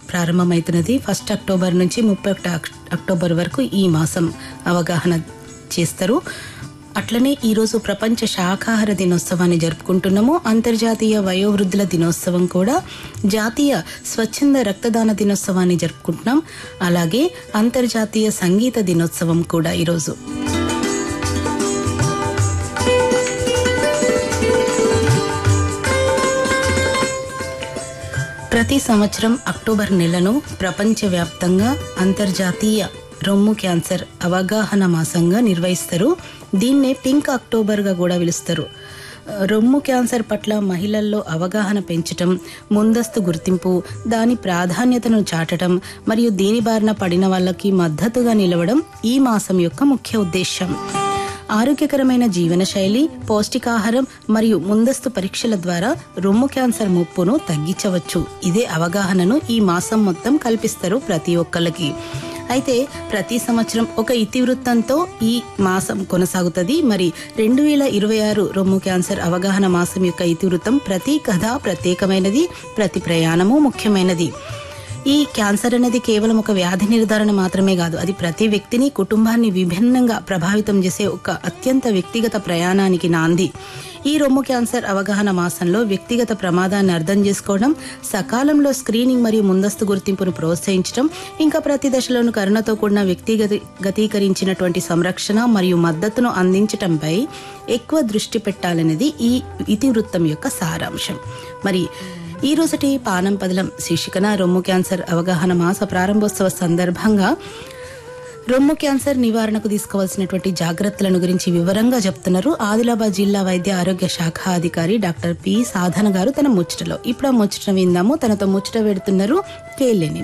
ప్రారంభమవుతున్నది first October నుంచి ముప్పై ఒకటి అక్టోబర్ వరకు ఈ మాసం అవగాహన చేస్తారు అట్లనే ఈరోజు ప్రపంచ శాకాహార దినోత్సవాన్ని జరుపుకుంటున్నాము అంతర్జాతీయ వయోవృద్ధుల దినోత్సవం కూడా జాతీయ స్వచ్ఛంద రక్తదాన దినోత్సవాన్ని జరుపుకుంటున్నాం అలాగే అంతర్జాతీయ సంగీత దినోత్సవం కూడా ఈరోజు ప్రతి సంవత్సరం అక్టోబర్ నెలను ప్రపంచవ్యాప్తంగా అంతర్జాతీయ రొమ్ము క్యాన్సర్ అవగాహన మాసంగా నిర్వహిస్తారు దీన్నే పింక్ అక్టోబర్గా కూడా పిలుస్తారు రొమ్ము క్యాన్సర్ పట్ల మహిళల్లో అవగాహన పెంచటం ముందస్తు గుర్తింపు దాని ప్రాధాన్యతను చాటడం మరియు దీని బారిన పడిన వాళ్ళకి మద్దతుగా నిలవడం ఈ మాసం యొక్క ముఖ్య ఉద్దేశం ఆరోగ్యకరమైన జీవనశైలి పౌష్టికాహారం మరియు ముందస్తు పరీక్షల ద్వారా రొమ్ము క్యాన్సర్ ముప్పును తగ్గించవచ్చు ఇదే అవగాహనను ఈ మాసం మొత్తం కల్పిస్తారు ప్రతి ఒక్కళ్ళకి అయితే ప్రతి సంవత్సరం ఒక ఇతివృత్తంతో ఈ మాసం కొనసాగుతుంది మరి రెండు వేల ఇరవై ఆరు రొమ్ము క్యాన్సర్ అవగాహన మాసం యొక్క ఇతివృత్తం ప్రతి కథ ప్రత్యేకమైనది ప్రతి ప్రయాణము ముఖ్యమైనది ఈ క్యాన్సర్ అనేది కేవలం ఒక వ్యాధి నిర్ధారణ మాత్రమే కాదు అది ప్రతి వ్యక్తిని కుటుంబాన్ని విభిన్నంగా ప్రభావితం చేసే ఒక అత్యంత వ్యక్తిగత ప్రయాణానికి నాంది ఈ రొమ్ము క్యాన్సర్ అవగాహన మాసంలో వ్యక్తిగత ప్రమాదాన్ని అర్థం చేసుకోవడం సకాలంలో స్క్రీనింగ్ మరియు ముందస్తు గుర్తింపును ప్రోత్సహించడం ఇంకా ప్రతి దశలోనూ కరుణతో కూడిన వ్యక్తిగత గతీకరించినటువంటి సంరక్షణ మరియు మద్దతును అందించటంపై ఎక్కువ దృష్టి పెట్టాలనేది ఈ ఇతివృత్తం యొక్క సారాంశం మరి ఈ రోజుటి పానం పదలం శీర్షికన రొమ్ము క్యాన్సర్ అవగాహన మాస ప్రారంభోత్సవ సందర్భంగా రొమ్ము క్యాన్సర్ నివారణకు తీసుకోవాల్సినటువంటి జాగ్రత్తలను గురించి వివరంగా చెప్తున్నారు ఆదిలాబాద్ జిల్లా వైద్య ఆరోగ్య శాఖ అధికారి డాక్టర్ పి సాధన గారు తన ముచ్చటలో ఇప్పుడు ఆ ముచ్చట విందాము తనతో ముచ్చట పెడుతున్నారు కేలేని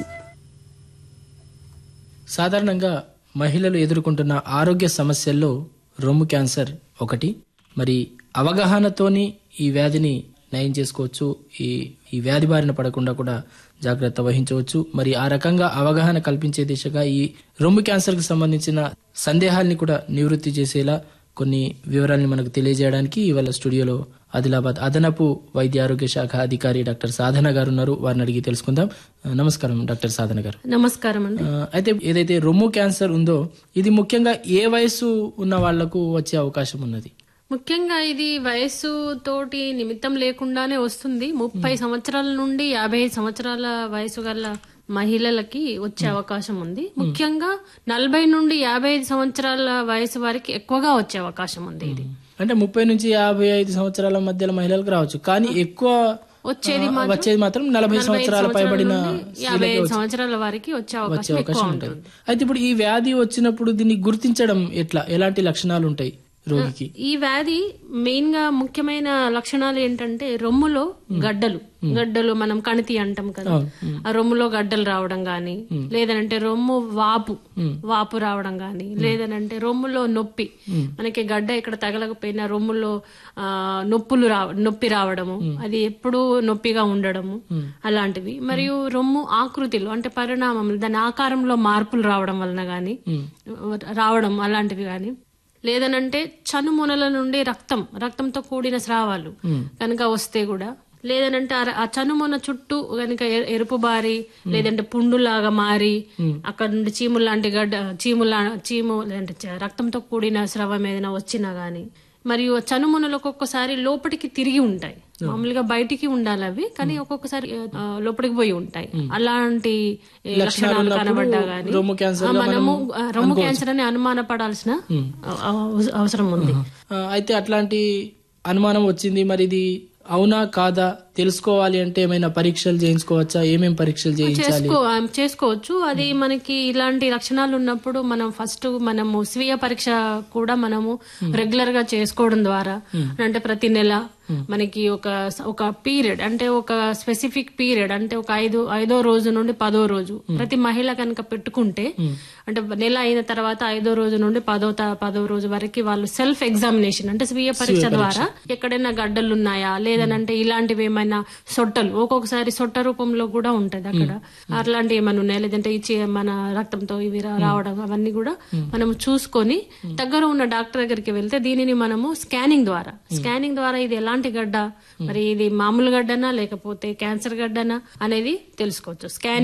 సాధారణంగా మహిళలు ఎదుర్కొంటున్న ఆరోగ్య సమస్యల్లో రొమ్ము క్యాన్సర్ ఒకటి మరి అవగాహనతోని ఈ వ్యాధిని నయం చేసుకోవచ్చు ఈ ఈ వ్యాధి బారిన పడకుండా కూడా జాగ్రత్త వహించవచ్చు మరి ఆ రకంగా అవగాహన కల్పించే దిశగా ఈ రొమ్ము క్యాన్సర్కి సంబంధించిన సందేహాల్ని కూడా నివృత్తి చేసేలా కొన్ని వివరాల్ని మనకు తెలియజేయడానికి ఇవాళ స్టూడియోలో ఆదిలాబాద్ అదనపు వైద్య ఆరోగ్య శాఖ అధికారి డాక్టర్ సాధన గారు ఉన్నారు వారిని అడిగి తెలుసుకుందాం ఆ, నమస్కారం డాక్టర్ సాధన గారు నమస్కారం అండి ఆ, అయితే ఏదైతే రొమ్ము క్యాన్సర్ ఉందో ఇది ముఖ్యంగా ఏ వయసు ఉన్న వాళ్లకు వచ్చే అవకాశం ఉన్నది ముఖ్యంగా ఇది వయస్సు తోటి నిమిత్తం లేకుండానే వస్తుంది ముప్పై సంవత్సరాల నుండి యాభై ఐదు సంవత్సరాల వయసు గల మహిళలకి వచ్చే అవకాశం ఉంది ముఖ్యంగా నలభై నుండి యాభై ఐదు సంవత్సరాల వయసు వారికి ఎక్కువగా వచ్చే అవకాశం ఉంది ఇది అంటే ముప్పై నుంచి యాభై ఐదు సంవత్సరాల మధ్యలో మహిళలకు రావచ్చు కానీ ఎక్కువ వచ్చేది ఆ, వచ్చేది మాత్రం నలభై సంవత్సరాల పైబడిన యాభై ఐదు సంవత్సరాల వారికి వచ్చే వచ్చే అవకాశం ఎక్కువ అవకాశం ఉంటుంది అయితే ఇప్పుడు ఈ వ్యాధి వచ్చినప్పుడు దీన్ని గుర్తించడం ఎట్లా ఎలాంటి లక్షణాలు ఉంటాయి రోగికి ఈ వ్యాధి మెయిన్ గా ముఖ్యమైన లక్షణాలు ఏంటంటే రొమ్ములో గడ్డలు గడ్డలు మనం కణితి అంటాం కదా ఆ రొమ్ములో గడ్డలు రావడం గాని లేదనంటే రొమ్ము వాపు వాపు రావడం గాని లేదనంటే రొమ్ములో నొప్పి మనకి గడ్డ ఇక్కడ తగలకపోయినా రొమ్ములో ఆ నొప్పులు రా నొప్పి రావడము అది ఎప్పుడూ నొప్పిగా ఉండడము అలాంటివి మరియు రొమ్ము ఆకృతిలో అంటే పరిణామం దాని ఆకారంలో మార్పులు రావడం వలన గాని రావడం అలాంటివి గాని లేదనంటే చనుమొనల నుండి రక్తం రక్తంతో కూడిన స్రావాలు కనుక వస్తే కూడా లేదనంటే ఆ- ఆ చనుమొన చుట్టూ కనుక ఎ- ఎరుపు బారి లేదంటే పుండులాగా మారి అక్కడ నుండి చీము లాంటి గడ్డ చీములా చీము లేదంటే చ- రక్తంతో కూడిన స్రవం ఏదైనా వచ్చినా గానీ మరియు చనుమొనలు ఒక్కొక్కసారి లోపలికి తిరిగి ఉంటాయి మామూలుగా బయటికి ఉండాలి అవి కానీ ఒక్కొక్కసారి ఆ, లోపలికి పోయి ఉంటాయి అలాంటి ఏ, లక్షణాలు కనబడ్డా గానీ రొమ్ము క్యాన్సర్ ఆ, మనము ఆ, రొమ్ము క్యాన్సర్ అని అనుమానపడాల్సిన అవ- అవ- అవసరం ఉంది ఆ, అయితే అట్లాంటి అనుమానం వచ్చింది మరి ఇది అవునా కాదా తెలుసుకోవాలి అంటే ఏమైనా పరీక్షలు చేయించుకోవచ్చా ఏమేం పరీక్షలు చేయించాలి చేసుకో ఆ, చేసుకోవచ్చు అది మనకి ఇలాంటి లక్షణాలు ఉన్నప్పుడు మనం ఫస్ట్ మనము స్వీయ పరీక్ష కూడా మనము రెగ్యులర్ గా చేసుకోవడం ద్వారా అంటే ప్రతి నెల మనకి ఒక ఒక పీరియడ్ అంటే ఒక స్పెసిఫిక్ పీరియడ్ అంటే ఒక ఐదు ఐదో రోజు నుండి పదో రోజు ప్రతి మహిళ కనుక పెట్టుకుంటే అంటే నెల అయిన తర్వాత ఐదో రోజు నుండి పదో త- పదో రోజు వరకు వాళ్ళు సెల్ఫ్ ఎగ్జామినేషన్ అంటే స్వీయ పరీక్ష ద్వారా ఎక్కడైనా గడ్డలు ఉన్నాయా లేదనంటే ఇలాంటివి ఏమైనా సొట్టలు ఒక్కొక్కసారి సొట్ట రూపంలో కూడా ఉంటది అక్కడ అట్లాంటివి ఏమైనా ఉన్నాయా లేదంటే ఇచ్చి మన రక్తంతో ఇవి రా- రావడం అవన్నీ కూడా మనం చూసుకొని దగ్గర ఉన్న డాక్టర్ దగ్గరికి వెళ్తే దీనిని మనము స్కానింగ్ ద్వారా స్కానింగ్ ద్వారా ఇది ఎలాంటి గడ్డ మరి ఇది మామూలు గడ్డనా లేకపోతే క్యాన్సర్ గడ్డనా అనేది తెలుసుకోవచ్చు స్కానింగ్